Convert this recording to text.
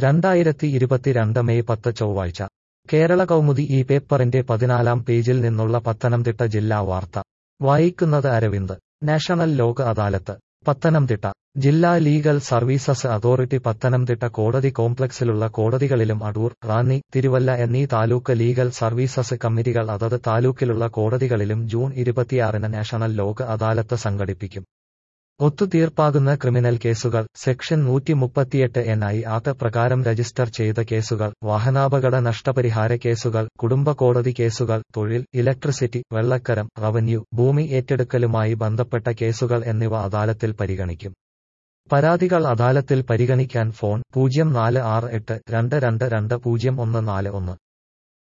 രണ്ടായിരത്തി ഇരുപത്തിരണ്ട് മെയ് പത്ത് ചൊവ്വാഴ്ച കേരള കൗമുദി ഈ പേപ്പറിന്റെ പതിനാലാം പേജിൽ നിന്നുള്ള പത്തനംതിട്ട ജില്ലാ വാർത്ത വായിക്കുന്നത് അരവിന്ദ് നാഷണൽ ലോക് അദാലത്ത് പത്തനംതിട്ട ജില്ലാ ലീഗൽ സർവീസസ് അതോറിറ്റി പത്തനംതിട്ട കോടതി കോംപ്ലക്സിലുള്ള കോടതികളിലും അടൂർ റാന്നി തിരുവല്ല എന്നീ താലൂക്ക് ലീഗൽ സർവീസസ് കമ്മിറ്റികൾ അതത് താലൂക്കിലുള്ള കോടതികളിലും ജൂൺ ഇരുപത്തിയാറിന് നാഷണൽ ലോക് അദാലത്ത് സംഘടിപ്പിക്കും ഒത്തുതീർപ്പാകുന്ന ക്രിമിനൽ കേസുകൾ സെക്ഷൻ നൂറ്റി മുപ്പത്തിയെട്ട് എൻ ഐ ആക്ട് പ്രകാരം രജിസ്റ്റർ ചെയ്ത കേസുകൾ വാഹനാപകട നഷ്ടപരിഹാര കേസുകൾ കുടുംബ കോടതി കേസുകൾ തൊഴിൽ ഇലക്ട്രിസിറ്റി വെള്ളക്കരം റവന്യൂ ഭൂമി ഏറ്റെടുക്കലുമായി ബന്ധപ്പെട്ട കേസുകൾ എന്നിവ അദാലത്തിൽ പരിഗണിക്കും പരാതികൾ അദാലത്തിൽ പരിഗണിക്കാൻ ഫോൺ പൂജ്യം നാല് ആറ് എട്ട് രണ്ട് രണ്ട് രണ്ട് പൂജ്യം ഒന്ന് നാല് ഒന്ന്